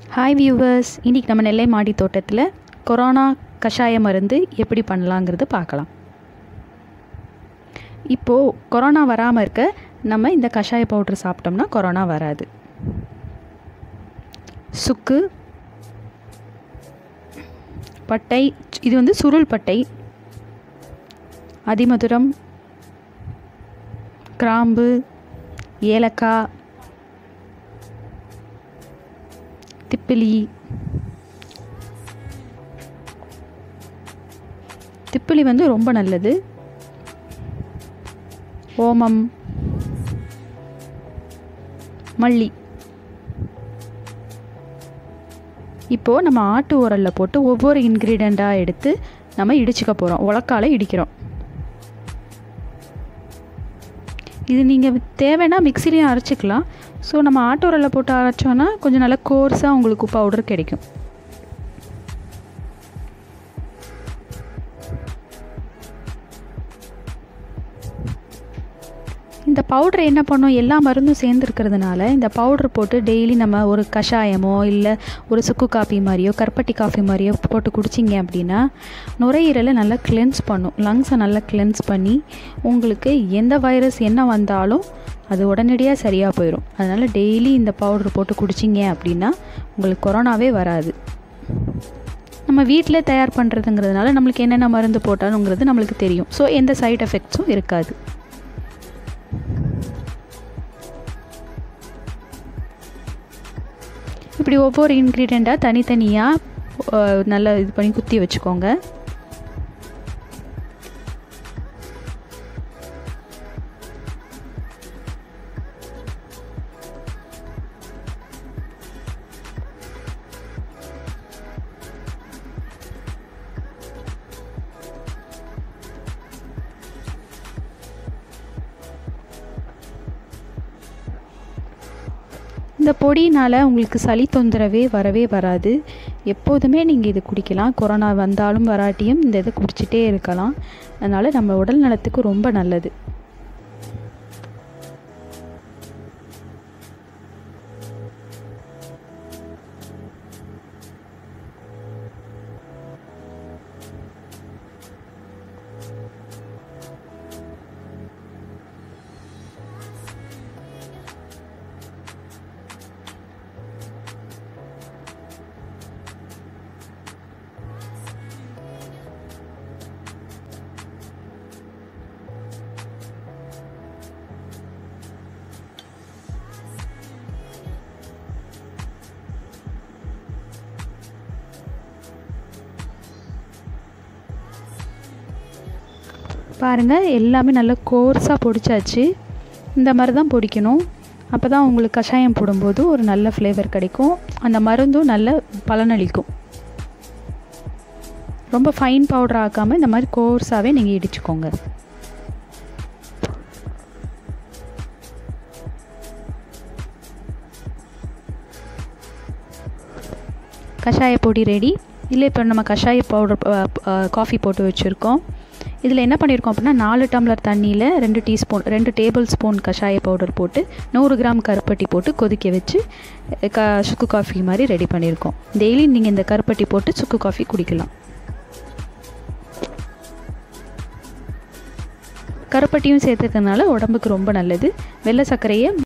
hi viewers இன்றைக்கி நம்ம நெல்லை மாடி தோட்டத்தில் கொரோனா கஷாய மருந்து எப்படி பண்ணலாங்கிறது பார்க்கலாம் இப்போது கொரோனா வராமல் இருக்க நம்ம இந்த கஷாய பவுட்ரு சாப்பிட்டோம்னா கொரோனா வராது சுக்கு பட்டை இது வந்து சுருள் பட்டை அதிமதுரம் கிராம்பு ஏலக்காய் திப்பிலி திப்பிலி வந்து ரொம்ப நல்லது ஓமம் மல்லி இப்போது நம்ம ஆட்டு உரலில் போட்டு ஒவ்வொரு இன்க்ரீடியண்ட்டாக எடுத்து நம்ம இடிச்சுக்க போகிறோம் உலக்கால இடிக்கிறோம் இது நீங்கள் தேவைன்னா மிக்சிலையும் அரைச்சிக்கலாம் ஸோ நம்ம ஆட்டு உரலில் போட்டு அரைச்சோன்னா கொஞ்சம் நல்லா கோர்ஸாக உங்களுக்கு பவுடர் கிடைக்கும் இந்த பவுட்ரு என்ன பண்ணும் எல்லா மருந்தும் சேர்ந்துருக்கிறதுனால இந்த பவுட்ரு போட்டு டெய்லி நம்ம ஒரு கஷாயமோ இல்லை ஒரு சுக்கு காஃபி மாதிரியோ கருப்பட்டி காஃபி மாதிரியோ போட்டு குடிச்சிங்க அப்படின்னா நுரையீரலை நல்லா கிளென்ஸ் பண்ணும் லங்ஸை நல்லா கிளென்ஸ் பண்ணி உங்களுக்கு எந்த வைரஸ் என்ன வந்தாலும் அது உடனடியாக சரியாக போயிடும் அதனால் டெய்லி இந்த பவுட்ரு போட்டு குடிச்சிங்க அப்படின்னா உங்களுக்கு கொரோனாவே வராது நம்ம வீட்டில் தயார் பண்ணுறதுங்கிறதுனால நம்மளுக்கு என்னென்ன மருந்து போட்டாலுங்கிறது நம்மளுக்கு தெரியும் ஸோ எந்த சைட் எஃபெக்ட்ஸும் இருக்காது இப்படி ஒவ்வொரு இன்க்ரீடியண்ட்டாக தனித்தனியாக நல்லா இது பண்ணி குத்தி வச்சுக்கோங்க இந்த பொடினால் உங்களுக்கு சளி தொந்தரவே வரவே வராது எப்போதுமே நீங்கள் இது குடிக்கலாம் கொரோனா வந்தாலும் வராட்டியும் இந்த இதை குடிச்சிட்டே இருக்கலாம் அதனால் நம்ம உடல் நலத்துக்கு ரொம்ப நல்லது பாருங்கள் எல்லாமே நல்லா கோர்ஸாக பொடிச்சாச்சு இந்த மாதிரி தான் பொடிக்கணும் அப்போ தான் உங்களுக்கு கஷாயம் போடும்போது ஒரு நல்ல ஃப்ளேவர் கிடைக்கும் அந்த மருந்தும் நல்ல பலனளிக்கும் ரொம்ப ஃபைன் பவுடர் ஆக்காமல் இந்த மாதிரி கோர்ஸாகவே நீங்கள் இடிச்சுக்கோங்க கஷாய பொடி ரெடி இல்லை இப்போ நம்ம கஷாய பவுடர் காஃபி போட்டு வச்சுருக்கோம் இதில் என்ன பண்ணியிருக்கோம் அப்படின்னா நாலு டம்ளர் தண்ணியில் ரெண்டு டீஸ்பூன் ரெண்டு டேபிள் ஸ்பூன் கஷாய பவுடர் போட்டு நூறு கிராம் கருப்பட்டி போட்டு கொதிக்க வச்சு க சுக்கு காஃபி மாதிரி ரெடி பண்ணியிருக்கோம் டெய்லி நீங்கள் இந்த கருப்பட்டி போட்டு சுக்கு காஃபி குடிக்கலாம் கருப்பட்டியும் சேர்த்துக்கிறதுனால உடம்புக்கு ரொம்ப நல்லது வெள்ளை சர்க்கரையை